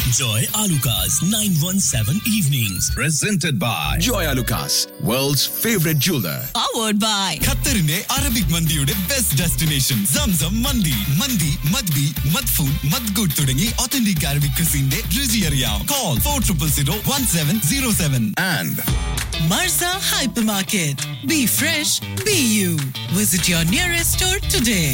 Joy Alukas, 917 Evenings. Presented by Joy Lucas, world's favorite jeweler. powered by ഖത്തറിന്റെ Arabic മന്തിയുടെ best destination Zamzam മന്തി മന്തി മദ്ബി മദ്ഫൂൻ മദ്ഗുഡ് തുടങ്ങി ഒത്തന്റിക് അറബിക് ക്രിസിന്റെ രുചി അറിയാം call four triple zero one seven zero seven And Marza Hypermarket. Be fresh, be you. Visit your nearest store today.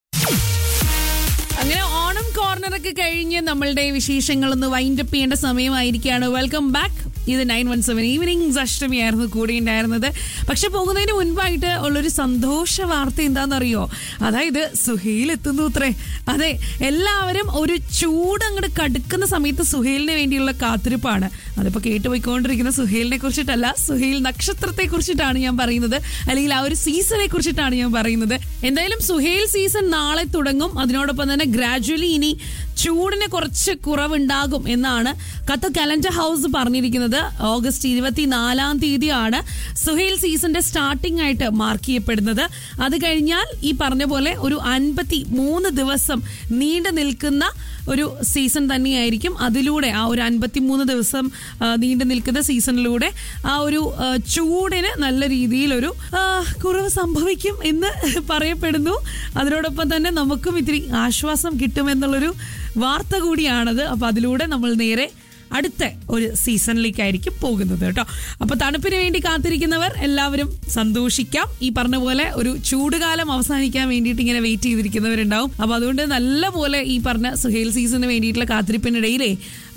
അങ്ങനെ ഓണം കോർണറൊക്കെ കഴിഞ്ഞ് നമ്മളുടെ വിശേഷങ്ങളൊന്ന് വൈൻഡ് അപ്പ് ചെയ്യേണ്ട സമയമായിരിക്കുകയാണ് വെൽക്കം ബാക്ക് ഇത് നയൻ വൺ സെവൻ ഈവനിങ്സ് അഷ്ടമിയായിരുന്നു കൂടെ ഉണ്ടായിരുന്നത് പക്ഷെ പോകുന്നതിന് മുൻപായിട്ട് ഉള്ളൊരു സന്തോഷ വാർത്ത എന്താണെന്നറിയോ അതായത് സുഹൈൽ എത്തുന്നു അത്രേ അതെ എല്ലാവരും ഒരു ചൂട് അങ്ങോട്ട് കടുക്കുന്ന സമയത്ത് സുഹൈലിന് വേണ്ടിയുള്ള കാത്തിരിപ്പാണ് അതിപ്പോൾ കേട്ടുപോയിക്കൊണ്ടിരിക്കുന്ന സുഹൈലിനെ കുറിച്ചിട്ടല്ല സുഹൈൽ നക്ഷത്രത്തെ കുറിച്ചിട്ടാണ് ഞാൻ പറയുന്നത് അല്ലെങ്കിൽ ആ ഒരു സീസണെ കുറിച്ചിട്ടാണ് ഞാൻ പറയുന്നത് എന്തായാലും സുഹൈൽ സീസൺ നാളെ തുടങ്ങും അതിനോടൊപ്പം തന്നെ ഗ്രാജുവലി ഇനി ചൂടിന് കുറച്ച് കുറവുണ്ടാകും എന്നാണ് കത്ത് കലണ്ടർ ഹൗസ് പറഞ്ഞിരിക്കുന്നത് ഓഗസ്റ്റ് ഇരുപത്തിനാലാം തീയതിയാണ് സുഹൈൽ സീസണിന്റെ സ്റ്റാർട്ടിംഗ് ആയിട്ട് മാർക്ക് ചെയ്യപ്പെടുന്നത് അത് കഴിഞ്ഞാൽ ഈ പറഞ്ഞ പോലെ ഒരു അൻപത്തി മൂന്ന് ദിവസം നീണ്ടു നിൽക്കുന്ന ഒരു സീസൺ തന്നെയായിരിക്കും അതിലൂടെ ആ ഒരു അൻപത്തി മൂന്ന് ദിവസം ആ, നീണ്ടു നിൽക്കുന്ന സീസണിലൂടെ ആ ഒരു ആ, ചൂടിന് നല്ല രീതിയിലൊരു ആ, കുറവ് സംഭവിക്കും എന്ന് പറയപ്പെടുന്നു അതിനോടൊപ്പം തന്നെ നമുക്കും ഇത്തിരി ആശ്വാസം കിട്ടുമെന്നുള്ളൊരു വാർത്ത കൂടിയാണത് അപ്പൊ അതിലൂടെ നമ്മൾ നേരെ അടുത്ത ഒരു സീസണിലേക്കായിരിക്കും പോകുന്നത് കേട്ടോ അപ്പൊ തണുപ്പിന് വേണ്ടി കാത്തിരിക്കുന്നവർ എല്ലാവരും സന്തോഷിക്കാം ഈ പറഞ്ഞ പോലെ ഒരു ചൂടുകാലം അവസാനിക്കാൻ വേണ്ടിയിട്ട് ഇങ്ങനെ വെയിറ്റ് ചെയ്തിരിക്കുന്നവരുണ്ടാവും അപ്പൊ അതുകൊണ്ട് നല്ല പോലെ ഈ പറഞ്ഞ സുഹേൽ സീസണിന് വേണ്ടിയിട്ടുള്ള കാത്തിരിപ്പിനിടയിലേ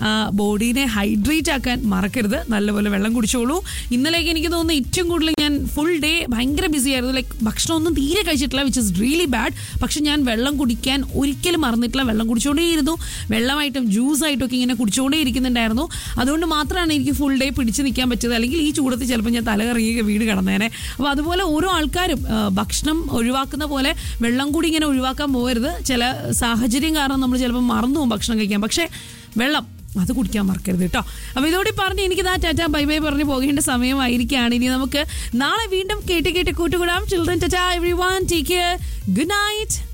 ബോഡീനെ ഹൈഡ്രേറ്റ് ആക്കാൻ മറക്കരുത് നല്ലപോലെ വെള്ളം കുടിച്ചോളൂ ഇന്നലേക്ക് എനിക്ക് തോന്നുന്നു ഏറ്റവും കൂടുതൽ ഞാൻ ഫുൾ ഡേ ഭയങ്കര ബിസി ആയിരുന്നു ലൈക്ക് ഭക്ഷണമൊന്നും തീരെ കഴിച്ചിട്ടില്ല വിച്ച് ഇസ് റിയലി ബാഡ് പക്ഷെ ഞാൻ വെള്ളം കുടിക്കാൻ ഒരിക്കലും മറന്നിട്ടില്ല വെള്ളം കുടിച്ചുകൊണ്ടേയിരുന്നു വെള്ളമായിട്ടും ജ്യൂസായിട്ടും ഒക്കെ ഇങ്ങനെ കുടിച്ചുകൊണ്ടേ ഇരിക്കുന്നുണ്ടായിരുന്നു അതുകൊണ്ട് മാത്രമാണ് എനിക്ക് ഫുൾ ഡേ പിടിച്ചു നിൽക്കാൻ പറ്റിയത് അല്ലെങ്കിൽ ഈ ചൂടത്ത് ചിലപ്പോൾ ഞാൻ തലകറങ്ങി വീട് കിടന്നേനെ അപ്പോൾ അതുപോലെ ഓരോ ആൾക്കാരും ആ, ഭക്ഷണം ഒഴിവാക്കുന്ന പോലെ വെള്ളം കൂടി ഇങ്ങനെ ഒഴിവാക്കാൻ പോകരുത് ചില സാഹചര്യം കാരണം നമ്മൾ ചിലപ്പോൾ മറന്നു പോകും ഭക്ഷണം കഴിക്കാൻ പക്ഷേ വെള്ളം അത് കുടിക്കാൻ മറക്കരുത് കേട്ടോ അപ്പൊ ഇതോടെ പറഞ്ഞ് എനിക്ക് ദാ ടാറ്റ ബൈ ബൈ പറഞ്ഞ് പോകേണ്ട സമയമായിരിക്കുകയാണ് ഇനി നമുക്ക് നാളെ വീണ്ടും കേട്ട് കേട്ട് കൂട്ടുകൂടാം children tata everyone take care good night